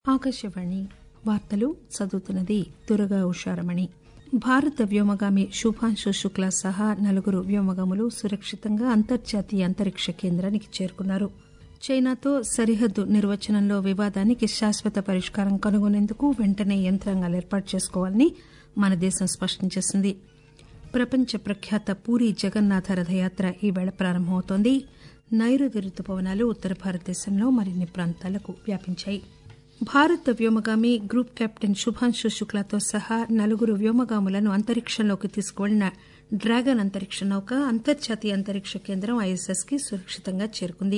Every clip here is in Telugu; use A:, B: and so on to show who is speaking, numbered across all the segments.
A: ఆకాశవాణి వార్తలు చదువుతున్నది దుర్గా ఉషారమణి భారత వ్యోమగామి శుభాంశు శుక్లా సహా నలుగురు వ్యోమగాములు సురక్షితంగా అంతర్జాతీయ అంతరిక్ష కేంద్రానికి చేరుకున్నారు చైనాతో సరిహద్దు నిర్వచనంలో వివాదానికి శాశ్వత పరిష్కారం కనుగొనేందుకు వెంటనే యంత్రాంగాలు ఏర్పాటు చేసుకోవాలని మన దేశం స్పష్టం చేసింది ప్రపంచ ప్రఖ్యాత పూరి జగన్నాథ రథయాత్ర ఈవేళ ప్రారంభమవుతోంది నైరుతి రుతుపవనాలు ఉత్తర భారతదేశంలో మరిన్ని ప్రాంతాలకు వ్యాపించాయి భారత వ్యోమగామి గ్రూప్ కెప్టెన్ శుభాంశు శుక్లాతో సహా నలుగురు వ్యోమగాములను అంతరిక్షంలోకి తీసుకువెళ్లిన డ్రాగన్ అంతరిక్ష నౌక అంతర్జాతీయ అంతరిక్ష కేంద్రం ఐఎస్ఎస్ కి సురక్షితంగా చేరుకుంది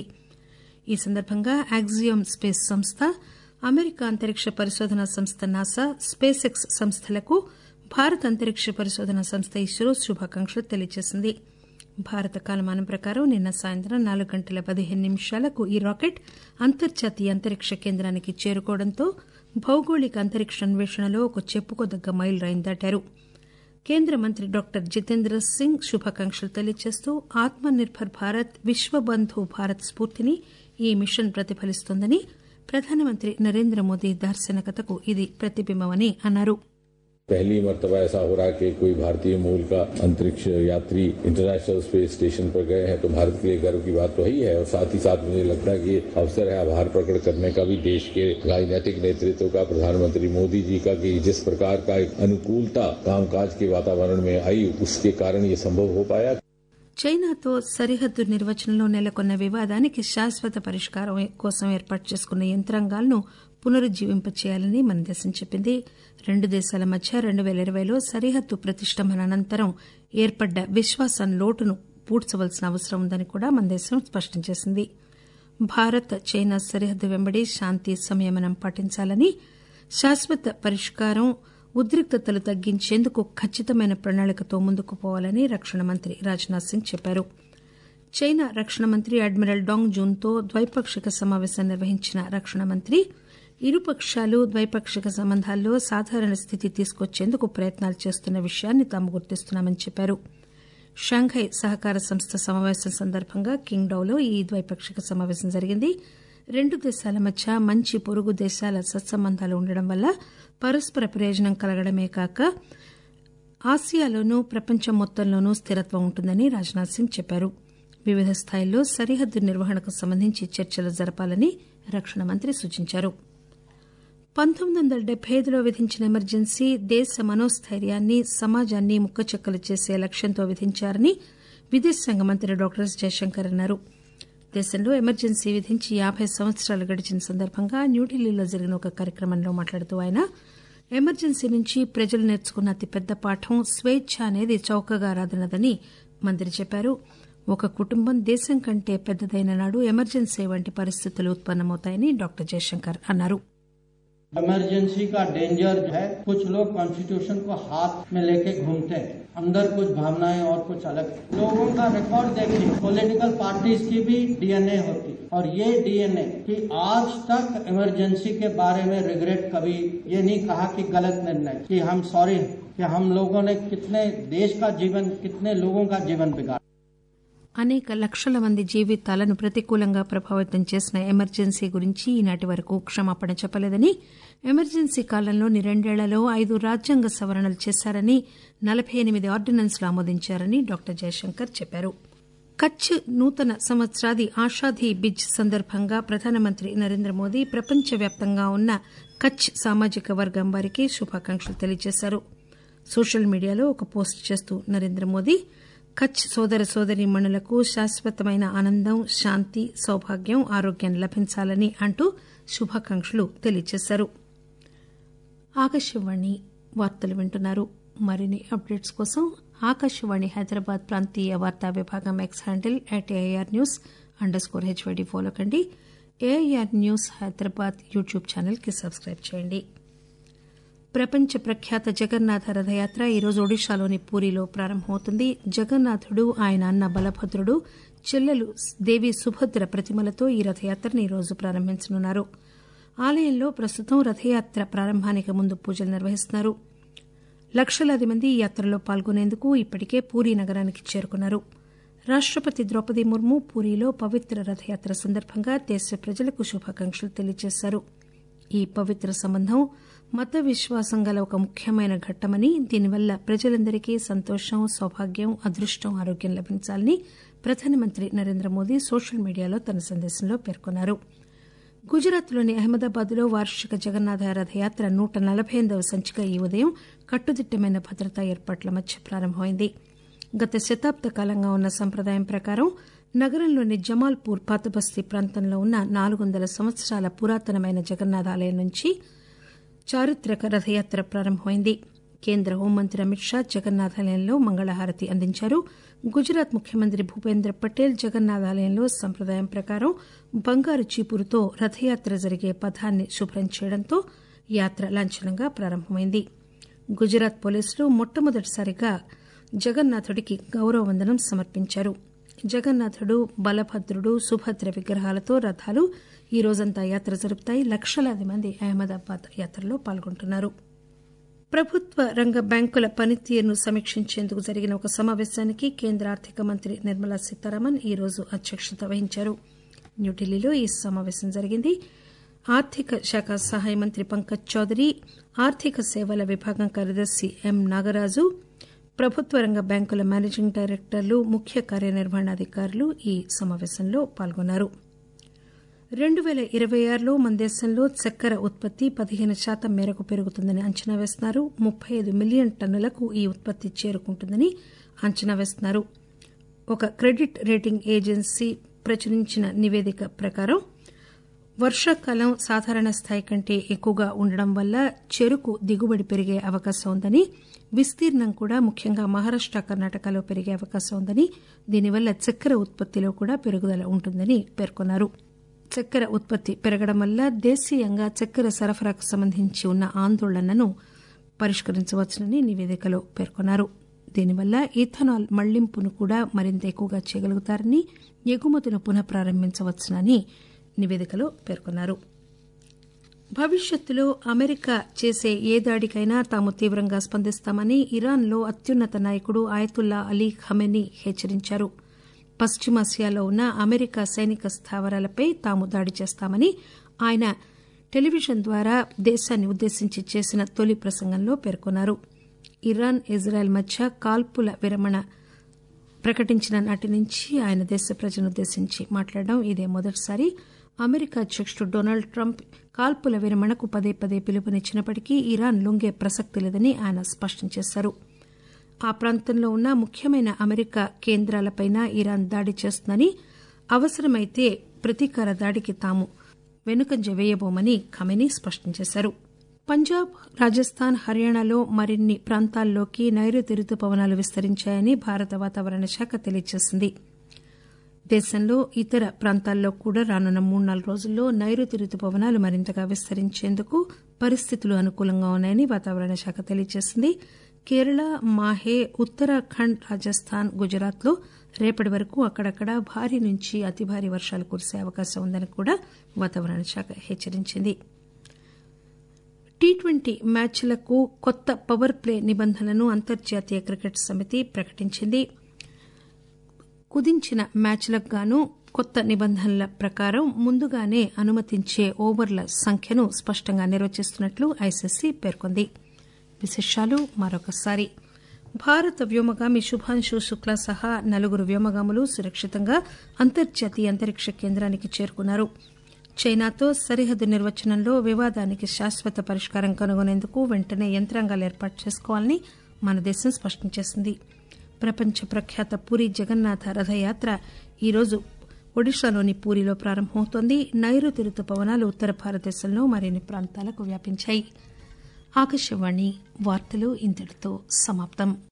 A: ఈ సందర్భంగా యాక్సియోమ్ స్పేస్ సంస్థ అమెరికా అంతరిక్ష పరిశోధనా సంస్థ నాసా స్పేస్ ఎక్స్ సంస్థలకు భారత అంతరిక్ష పరిశోధనా సంస్థ ఇస్రో శుభాకాంక్షలు తెలియజేసింది భారత కాలమానం ప్రకారం నిన్న సాయంత్రం నాలుగు గంటల పదిహేను నిమిషాలకు ఈ రాకెట్ అంతర్జాతీయ అంతరిక్ష కేంద్రానికి చేరుకోవడంతో భౌగోళిక అంతరిక్ష అన్వేషణలో ఒక చెప్పుకోదగ్గ మైలురాయిని దాటారు కేంద్ర మంత్రి డాక్టర్ జితేంద్ర సింగ్ శుభాకాంక్షలు తెలియజేస్తూ ఆత్మ నిర్బర్ భారత్ విశ్వబంధు భారత్ స్పూర్తిని ఈ మిషన్ ప్రతిఫలిస్తోందని ప్రధానమంత్రి నరేంద్ర మోదీ దార్శనికతకు ఇది ప్రతిబింబమని అన్నారు
B: पहली मर्तबा ऐसा हो रहा है कि कोई भारतीय मूल का अंतरिक्ष यात्री इंटरनेशनल स्पेस स्टेशन पर गए हैं तो भारत के लिए गर्व की बात तो ही है और साथ ही साथ मुझे लगता है कि ये अवसर है आभार प्रकट करने का भी देश के राजनीतिक नेतृत्व का प्रधानमंत्री मोदी जी का कि जिस प्रकार का एक अनुकूलता कामकाज के वातावरण में आई उसके कारण ये संभव हो पाया
A: చైనాతో సరిహద్దు నిర్వచనంలో నెలకొన్న వివాదానికి శాశ్వత పరిష్కారం కోసం ఏర్పాటు చేసుకున్న యంత్రాంగాలను పునరుజ్జీవింపచేయాలని మన దేశం చెప్పింది రెండు దేశాల మధ్య రెండు పేల ఇరవైలో సరిహద్దు ప్రతిష్టంభన అనంతరం ఏర్పడ్డ విశ్వాసం లోటును పూడ్చవలసిన అవసరం ఉందని కూడా మన దేశం స్పష్టం చేసింది భారత్ చైనా సరిహద్దు వెంబడి శాంతి సంయమనం పాటించాలని శాశ్వత పరిష్కారం ఉద్రిక్తతలు తగ్గించేందుకు ఖచ్చితమైన ప్రణాళికతో ముందుకు పోవాలని రక్షణ మంత్రి రాజ్నాథ్ సింగ్ చెప్పారు చైనా రక్షణ మంత్రి అడ్మిరల్ డాంగ్ జూన్తో ద్వైపాక్షిక సమావేశం నిర్వహించిన రక్షణ మంత్రి ఇరుపక్షాలు ద్వైపాక్షిక సంబంధాల్లో సాధారణ స్థితి తీసుకొచ్చేందుకు ప్రయత్నాలు చేస్తున్న విషయాన్ని తాము గుర్తిస్తున్నామని చెప్పారు షాంఘై సహకార సంస్థ సమావేశం సందర్భంగా కింగ్డౌలో ఈ ద్వైపాక్షిక సమావేశం జరిగింది రెండు దేశాల మధ్య మంచి పొరుగు దేశాల సత్సంబంధాలు ఉండడం వల్ల పరస్పర ప్రయోజనం కలగడమే కాక ఆసియాలోనూ ప్రపంచం మొత్తంలోనూ స్థిరత్వం ఉంటుందని రాజ్నాథ్ సింగ్ చెప్పారు వివిధ స్థాయిల్లో సరిహద్దు నిర్వహణకు సంబంధించి చర్చలు జరపాలని రక్షణ మంత్రి సూచించారు పంతొమ్మిది వందల డెబ్బై ఐదులో విధించిన ఎమర్జెన్సీ దేశ మనోస్థైర్యాన్ని సమాజాన్ని ముక్కచెక్కలు చేసే లక్ష్యంతో విధించారని విదేశాంగ మంత్రి డాక్టర్ ఎస్ జయశంకర్ అన్నారు దేశంలో ఎమర్జెన్సీ విధించి యాబై సంవత్సరాలు గడిచిన సందర్భంగా న్యూఢిల్లీలో జరిగిన ఒక కార్యక్రమంలో మాట్లాడుతూ ఆయన ఎమర్జెన్సీ నుంచి ప్రజలు నేర్చుకున్న అతిపెద్ద పాఠం స్వేచ్ఛ అనేది చౌకగా రాదన్నదని మంత్రి చెప్పారు ఒక కుటుంబం దేశం కంటే పెద్దదైన నాడు ఎమర్జెన్సీ వంటి పరిస్థితులు ఉత్పన్నమవుతాయని డాక్టర్ జయశంకర్ అన్నారు
C: इमरजेंसी का डेंजर है कुछ लोग कॉन्स्टिट्यूशन को हाथ में लेके घूमते हैं अंदर कुछ भावनाएं और कुछ अलग लोगों का रिकॉर्ड देखिए पॉलिटिकल पार्टीज की भी डीएनए होती और ये डीएनए कि आज तक इमरजेंसी के बारे में रिग्रेट कभी ये नहीं कहा कि गलत निर्णय कि हम सॉरी कि हम लोगों ने कितने देश का जीवन कितने लोगों का जीवन बिगाड़ा
A: అనేక లక్షల మంది జీవితాలను ప్రతికూలంగా ప్రభావితం చేసిన ఎమర్జెన్సీ గురించి ఈనాటి వరకు క్షమాపణ చెప్పలేదని ఎమర్జెన్సీ కాలంలోని రెండేళ్లలో ఐదు రాజ్యాంగ సవరణలు చేశారని నలబై ఎనిమిది ఆర్డినెన్స్లు ఆమోదించారని డాక్టర్ జయశంకర్ చెప్పారు కచ్ నూతన సంవత్సరాది ఆషాఢీ బిజ్ సందర్భంగా ప్రధానమంత్రి నరేంద్ర మోదీ ప్రపంచవ్యాప్తంగా ఉన్న కచ్ సామాజిక వర్గం వారికి శుభాకాంక్షలు తెలియజేశారు సోషల్ మీడియాలో ఒక పోస్ట్ చేస్తూ నరేంద్ర మోదీ కచ్ సోదర సోదరీమణులకు శాశ్వతమైన ఆనందం శాంతి సౌభాగ్యం ఆరోగ్యం లభించాలని అంటూ శుభాకాంక్షలు తెలియజేశారు ఆకాశవాణి వార్తలు వింటున్నారు మరిన్ని అప్డేట్స్ కోసం ఆకాశవాణి హైదరాబాద్ ప్రాంతీయ వార్తా విభాగం X handle at AIR news underscore HYD follow కండి AIR news Hyderabad YouTube channel కి సబ్స్క్రైబ్ చేయండి ప్రపంచ ప్రఖ్యాత జగన్నాథ రథయాత్ర ఈరోజు ఒడిశాలోని పూరిలో ప్రారంభమవుతుంది జగన్నాథుడు ఆయన అన్న బలభద్రుడు చెల్లెలు దేవి సుభద్ర ప్రతిమలతో ఈ రథయాత్రను ఈరోజు ప్రారంభించనున్నారు ఆలయంలో ప్రస్తుతం రథయాత్ర ప్రారంభానికి ముందు పూజలు నిర్వహిస్తున్నారు లక్షలాది మంది ఈ యాత్రలో పాల్గొనేందుకు ఇప్పటికే పూరీ నగరానికి చేరుకున్నారు రాష్టపతి ద్రౌపది ముర్ము పూరీలో పవిత్ర రథయాత్ర సందర్భంగా దేశ ప్రజలకు శుభాకాంక్షలు తెలియజేశారు ఈ పవిత్ర సంబంధం మత విశ్వాసం గల ఒక ముఖ్యమైన ఘట్టమని దీనివల్ల ప్రజలందరికీ సంతోషం సౌభాగ్యం అదృష్టం ఆరోగ్యం లభించాలని ప్రధానమంత్రి నరేంద్ర మోదీ సోషల్ మీడియాలో తన సందేశంలో పేర్కొన్నారు గుజరాత్లోని అహ్మదాబాద్లో వార్షిక జగన్నాథ రథయాత్ర నూట నలభై ఎనిమిదవ సంచిక ఈ ఉదయం కట్టుదిట్టమైన భద్రతా ఏర్పాట్ల మధ్య ప్రారంభమైంది గత శతాబ్ద కాలంగా ఉన్న సంప్రదాయం ప్రకారం నగరంలోని జమాల్పూర్ పాతబస్తీ ప్రాంతంలో ఉన్న నాలుగు వందల సంవత్సరాల పురాతనమైన జగన్నాథ ఆలయం నుంచి చారిత్రక రథయాత్ర ప్రారంభమైంది కేంద్ర హోంమంత్రి అమిత్ షా జగన్నాథాలయంలో మంగళహారతి అందించారు గుజరాత్ ముఖ్యమంత్రి భూపేంద్ర పటేల్ జగన్నాథాలయంలో సంప్రదాయం ప్రకారం బంగారు చీపురుతో రథయాత్ర జరిగే పథాన్ని శుభ్రం చేయడంతో యాత్ర లాంఛనంగా ప్రారంభమైంది గుజరాత్ పోలీసులు మొట్టమొదటిసారిగా జగన్నాథుడికి గౌరవ వందనం సమర్పించారు జగన్నాథుడు బలభద్రుడు సుభద్ర విగ్రహాలతో రథాలు ఈ రోజంతా యాత్ర జరుపుతాయి లక్షలాది మంది అహ్మదాబాద్ యాత్రలో పాల్గొంటున్నారు ప్రభుత్వ రంగ బ్యాంకుల పనితీరును సమీక్షించేందుకు జరిగిన ఒక సమావేశానికి కేంద్ర ఆర్థిక మంత్రి నిర్మలా సీతారామన్ ఈ రోజు అధ్యక్షత వహించారు న్యూఢిల్లీలో ఈ సమావేశం జరిగింది ఆర్థిక శాఖ సహాయ మంత్రి పంకజ్ చౌదరి ఆర్థిక సేవల విభాగం కార్యదర్శి ఎం నాగరాజు ప్రభుత్వ రంగ బ్యాంకుల మేనేజింగ్ డైరెక్టర్లు ముఖ్య కార్యనిర్వహణాధికారులు ఈ సమావేశంలో పాల్గొన్నారు రెండు పేల ఇరవై ఆరులో మన దేశంలో చక్కెర ఉత్పత్తి పదిహేను శాతం మేరకు పెరుగుతుందని అంచనా వేస్తున్నారు ముప్పై ఐదు మిలియన్ టన్నులకు ఈ ఉత్పత్తి చేరుకుంటుందని అంచనా వేస్తున్నారు ఒక క్రెడిట్ రేటింగ్ ఏజెన్సీ ప్రచురించిన నివేదిక ప్రకారం వర్షాకాలం సాధారణ స్థాయి కంటే ఎక్కువగా ఉండడం వల్ల చెరుకు దిగుబడి పెరిగే అవకాశం ఉందని విస్తీర్ణం కూడా ముఖ్యంగా మహారాష్ట కర్ణాటకలో పెరిగే అవకాశం ఉందని దీనివల్ల చక్కెర ఉత్పత్తిలో కూడా పెరుగుదల ఉంటుందని పేర్కొన్నారు చక్కెర ఉత్పత్తి పెరగడం వల్ల దేశీయంగా చక్కెర సరఫరాకు సంబంధించి ఉన్న ఆందోళనను పరిష్కరించవచ్చునని నివేదికలో పేర్కొన్నారు దీనివల్ల ఇథనాల్ మళ్లింపును కూడా మరింత ఎక్కువగా చేయగలుగుతారని ఎగుమతులు పునః ప్రారంభించవచ్చునని నివేదికలో పేర్కొన్నారు భవిష్యత్తులో అమెరికా చేసే ఏ దాడికైనా తాము తీవ్రంగా స్పందిస్తామని ఇరాన్లో అత్యున్నత నాయకుడు ఆయతుల్లా అలీ ఖమెనీ హెచ్చరించారు పశ్చిమాసియాలో ఉన్న అమెరికా సైనిక స్థావరాలపై తాము దాడి చేస్తామని ఆయన టెలివిజన్ ద్వారా దేశాన్ని ఉద్దేశించి చేసిన తొలి ప్రసంగంలో పేర్కొన్నారు ఇరాన్ ఇజ్రాయెల్ మధ్య కాల్పుల విరమణ ప్రకటించిన నాటి నుంచి ఆయన దేశ ప్రజలనుద్దేశించి మాట్లాడడం ఇదే మొదటిసారి అమెరికా అధ్యకుడు డొనాల్డ్ ట్రంప్ కాల్పుల విరమణకు పదే పదే పిలుపునిచ్చినప్పటికీ ఇరాన్ లొంగే ప్రసక్తి లేదని ఆయన స్పష్టం చేశారు ఆ ప్రాంతంలో ఉన్న ముఖ్యమైన అమెరికా కేంద్రాలపైన ఇరాన్ దాడి చేస్తుందని అవసరమైతే ప్రతీకార దాడికి తాము వెనుకంజ వేయబోమని ఖమెనీ స్పష్టం చేశారు పంజాబ్ రాజస్థాన్ హర్యానాలో మరిన్ని ప్రాంతాల్లోకి నైరుతి రుతుపవనాలు విస్తరించాయని భారత వాతావరణ శాఖ తెలియజేసింది దేశంలో ఇతర ప్రాంతాల్లో కూడా రానున్న మూడు నాలుగు రోజుల్లో నైరుతి రుతుపవనాలు మరింతగా విస్తరించేందుకు పరిస్థితులు అనుకూలంగా ఉన్నాయని వాతావరణ శాఖ తెలియజేసింది కేరళ మాహే ఉత్తరాఖండ్ రాజస్థాన్ గుజరాత్ లో రేపటి వరకు అక్కడక్కడ భారీ నుంచి అతి భారీ వర్షాలు కురిసే అవకాశం ఉందని కూడా వాతావరణ శాఖ హెచ్చరించింది టీ ట్వంటీ మ్యాచ్లకు కొత్త పవర్ ప్లే నిబంధనలను అంతర్జాతీయ క్రికెట్ సమితి ప్రకటించింది కుదించిన మ్యాచ్లకు గాను కొత్త నిబంధనల ప్రకారం ముందుగానే అనుమతించే ఓవర్ల సంఖ్యను స్పష్టంగా నిర్వచిస్తున్నట్లు ఐసీసీ పేర్కొంది విశేషాలు మరొకసారి భారత వ్యోమగామి శుభాంశు శుక్లా సహా నలుగురు వ్యోమగాములు సురక్షితంగా అంతర్జాతీయ అంతరిక్ష కేంద్రానికి చేరుకున్నారు చైనాతో సరిహద్దు నిర్వచనంలో వివాదానికి శాశ్వత పరిష్కారం కనుగొనేందుకు వెంటనే యంత్రాంగాలు ఏర్పాటు చేసుకోవాలని మన దేశం స్పష్టం చేసింది ప్రపంచ ప్రఖ్యాత పూరి జగన్నాథ రథయాత్ర ఈరోజు ఒడిశాలోని పూరిలో ప్రారంభమవుతోంది నైరుతి రుతుపవనాలు ఉత్తర భారతదేశంలో మరిన్ని ప్రాంతాలకు వ్యాపించాయి ఆకాశవాణి వార్తలు ఇంతటితో సమాప్తం